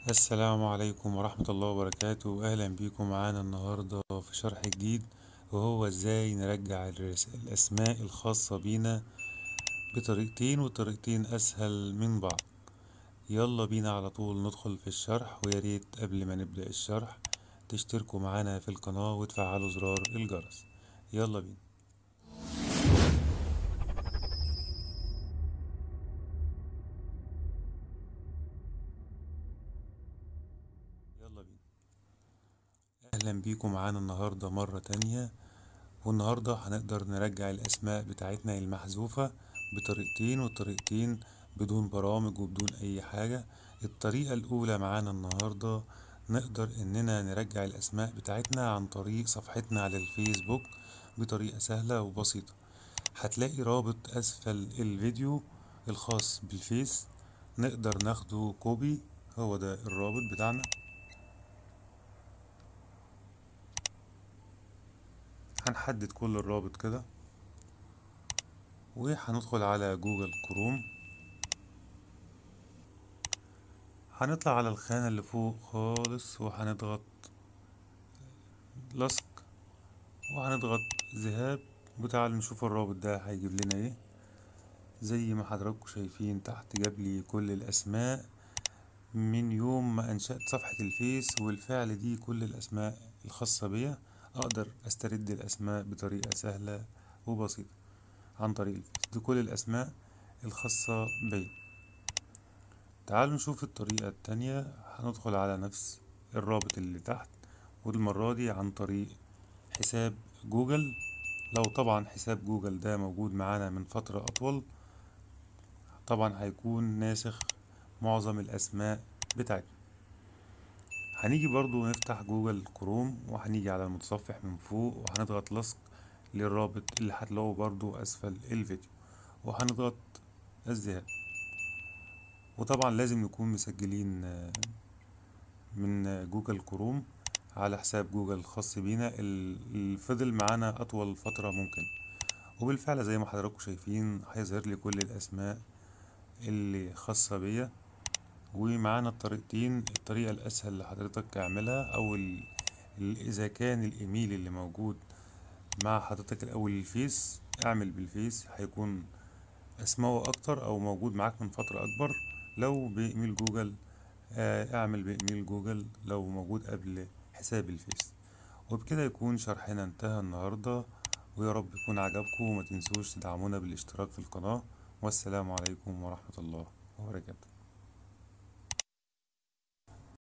السلام عليكم ورحمة الله وبركاته أهلا بيكم معانا النهاردة في شرح جديد وهو ازاي نرجع الرس- الأسماء الخاصة بينا بطريقتين وطريقتين أسهل من بعض يلا بينا على طول ندخل في الشرح وياريت قبل ما نبدأ الشرح تشتركوا معانا في القناة وتفعلوا زرار الجرس يلا بينا يلا بينا أهلا بيكم معانا النهاردة مرة تانية والنهاردة هنقدر نرجع الأسماء بتاعتنا المحذوفة بطريقتين وطريقتين بدون برامج وبدون أي حاجة الطريقة الأولى معانا النهاردة نقدر إننا نرجع الأسماء بتاعتنا عن طريق صفحتنا على الفيسبوك بطريقة سهلة وبسيطة هتلاقي رابط أسفل الفيديو الخاص بالفيس نقدر ناخده كوبي هو ده الرابط بتاعنا هنحدد كل الرابط كده وهندخل على جوجل كروم هنطلع على الخانة اللي فوق خالص وهنضغط لصق وهنضغط ذهاب وتعالوا نشوف الرابط ده هيجيب لنا ايه زي ما حضراتكم شايفين تحت جاب لي كل الاسماء من يوم ما انشأت صفحة الفيس والفعل دي كل الاسماء الخاصة بيا اقدر استرد الاسماء بطريقة سهلة وبسيطة عن طريق الفيس دي كل الاسماء الخاصة بيا تعالوا نشوف الطريقة التانية هندخل على نفس الرابط اللي تحت والمرة دي عن طريق حساب جوجل لو طبعا حساب جوجل ده موجود معانا من فترة أطول طبعا هيكون ناسخ معظم الأسماء بتاعتنا هنيجي برضو نفتح جوجل كروم وهنيجي على المتصفح من فوق وهنضغط لصق للرابط اللي هتلاقوه برضو أسفل الفيديو وهنضغط الذهاب وطبعا لازم نكون مسجلين من جوجل كروم على حساب جوجل الخاص بينا اللي فضل معانا أطول فترة ممكن وبالفعل زي ما حضراتكم شايفين هيظهر لي كل الأسماء اللي خاصة بيا ومعانا الطريقتين الطريقة الأسهل اللي حضرتك اعملها أو ال... إذا كان الإيميل اللي موجود مع حضرتك الأول الفيس اعمل بالفيس هيكون أسمائه أكتر أو موجود معاك من فترة أكبر لو بإيميل جوجل اعمل بإيميل جوجل لو موجود قبل حساب الفيس وبكده يكون شرحنا انتهى النهاردة ويا رب يكون عجبكم وما تنسوش تدعمونا بالاشتراك في القناة والسلام عليكم ورحمة الله وبركاته